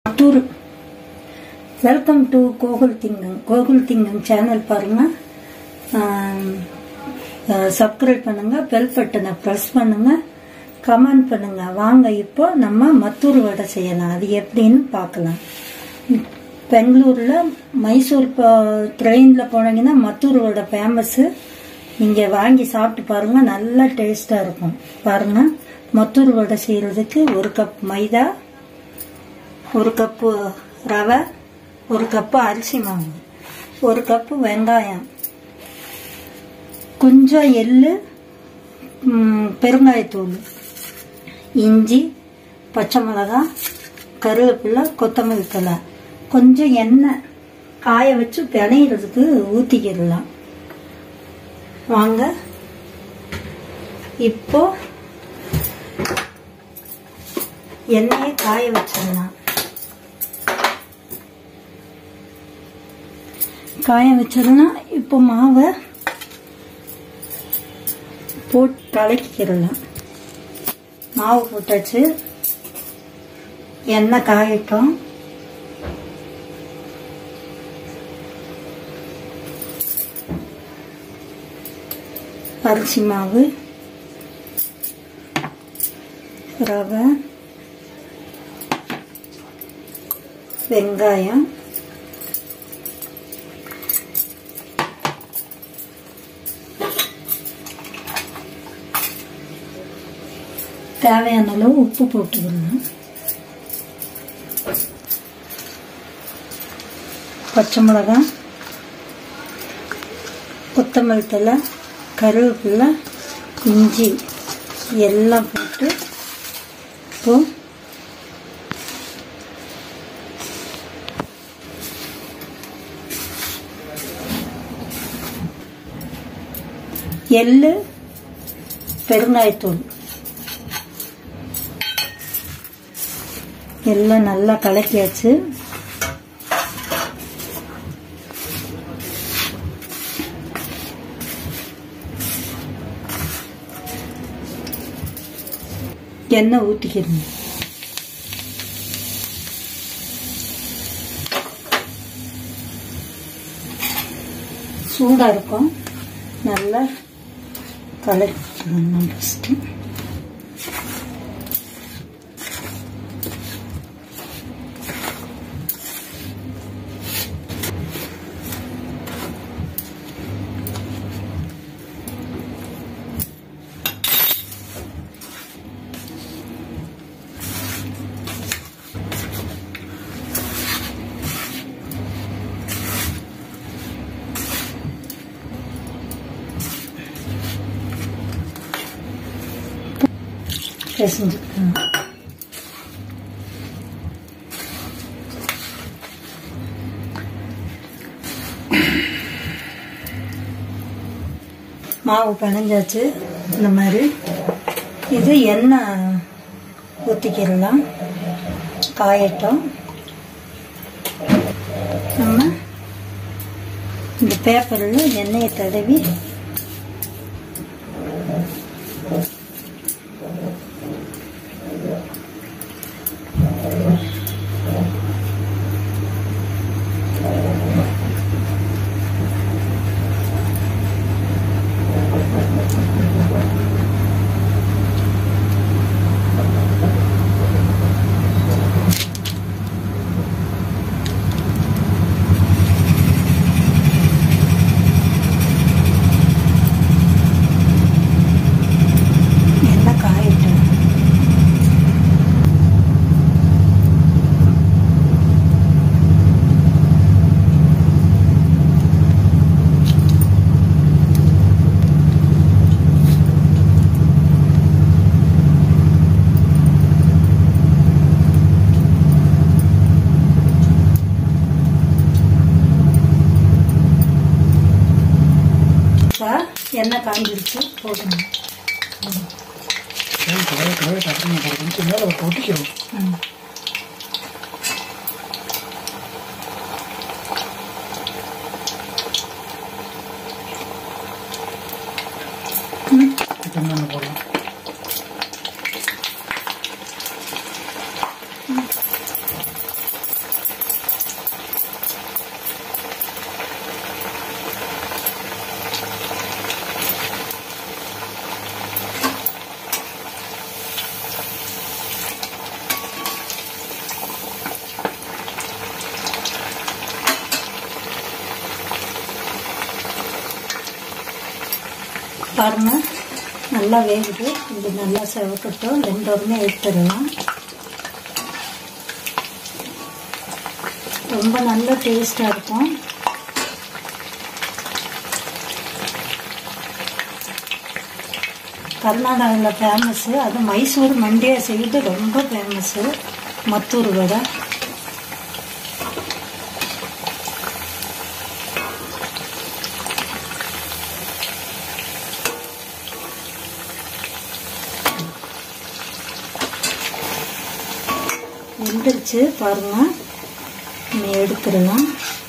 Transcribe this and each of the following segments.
Mathur welcome to Gokul திங்கம் கோகுல் திங்கம் channel பாருங்க சப்ஸ்கிரைப் பண்ணுங்க பெல் பட்டனை ப்ரெஸ் பண்ணுங்க கமெண்ட் பண்ணுங்க வாங்க இப்போ நம்ம மத்தூர் வடை செய்யலாம் அது எப்படின்னு பார்க்கலாம் பெங்களூர்ல மைசூர் ட்ரெயின்ல போனீங்கன்னா மத்தூர் வடை ஃபேமஸ் நீங்க வாங்கி சாப்பிட்டு பாருங்க நல்லா டேஸ்டா இருக்கும் பாருங்க மத்தூர் வடை செய்யறதுக்கு ஒரு கப் மைதா ஒரு கப்பு ரவை ஒரு கப்பு அரிசி மாவு ஒரு கப்பு வெங்காயம் கொஞ்சம் எள்ளு ம், பெருங்காயத்தூள் இஞ்சி பச்சை மிளகாய் கருவேப்பிலை கொத்தமல்லி தழை கொஞ்சம் எண்ணெய் காய வச்சு பிணையிறதுக்கு ஊற்றிக்கிடலாம் வாங்க இப்போ எண்ணெயை காய வச்சிடலாம் காய வச்சிடனா இப்போ மாவை போட்டு கலக்கிக்கிடலாம் மாவு போட்டாச்சு எண்ணெய் காயட்டும் அரிசி மாவு ரவை வெங்காயம் தேவையான அளவு உப்பு போட்டுக்கணும் பச்சை மிளகாய் கொத்தமல்லி தழை கருவேப்பிலை இஞ்சி எல்லாம் போட்டு இப்போ எள்ளு பெருங்காயத்தூள் எல்லாம் நல்லா கலக்கியாச்சு எண்ணெய் ஊற்றிக்கிறணும் சூடாக இருக்கும் நல்லா கலக்கிக்கணும் ஃபஸ்ட்டு பிசைஞ்சுக்கணும் மாவு பிணைஞ்சாச்சு இந்த மாதிரி இது எண்ணெய் ஊற்றிக்கிடலாம் காயட்டும் நம்ம இந்த பேப்பரில் எண்ணெயை தடவி எண்ணெய் காயட்டும் இப்போ எண்ணெய் காஞ்சிருச்சு போடணும் கலவை கலவை அப்புறம் கொஞ்சம் மேலே ஒட்டிக்கிறோம் ம் இப்போ என்னென்ன போடலாம் பாருங்க நல்லா வேகுது இது நல்லா செவக்கட்டும் ரெண்டோருமே எடுத்துடலாம் ரொம்ப நல்ல டேஸ்டாக இருக்கும் கர்நாடகாவில் ஃபேமஸ்ஸு அது மைசூர் மண்டியா சைடு ரொம்ப ஃபேமஸ்ஸு மத்தூர் வடை வெந்துருச்சு பாருங்க நீ எடுத்துடலாம்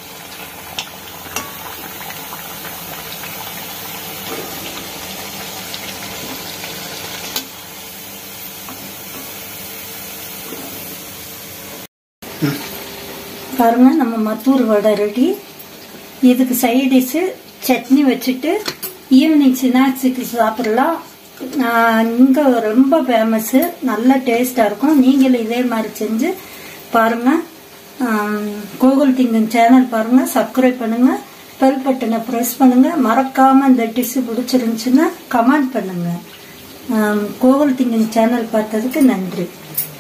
பாருங்க நம்ம மத்தூர் வடை ரெடி இதுக்கு சைடிஷு சட்னி வச்சுட்டு ஈவினிங் ஸ்நாக்ஸுக்கு சாப்பிடலாம் இங்கே ரொம்ப ஃபேமஸ்ஸு நல்ல டேஸ்டாக இருக்கும் நீங்களும் இதே மாதிரி செஞ்சு பாருங்க கூகுள் திங்கிங் சேனல் பாருங்க சப்ஸ்கிரைப் பண்ணுங்க பெல் பட்டனை ப்ரெஸ் பண்ணுங்க மறக்காம இந்த டிஷ்ஷு பிடிச்சிருந்துச்சுன்னா கமெண்ட் பண்ணுங்க கூகுள் திங்கிங் சேனல் பார்த்ததுக்கு நன்றி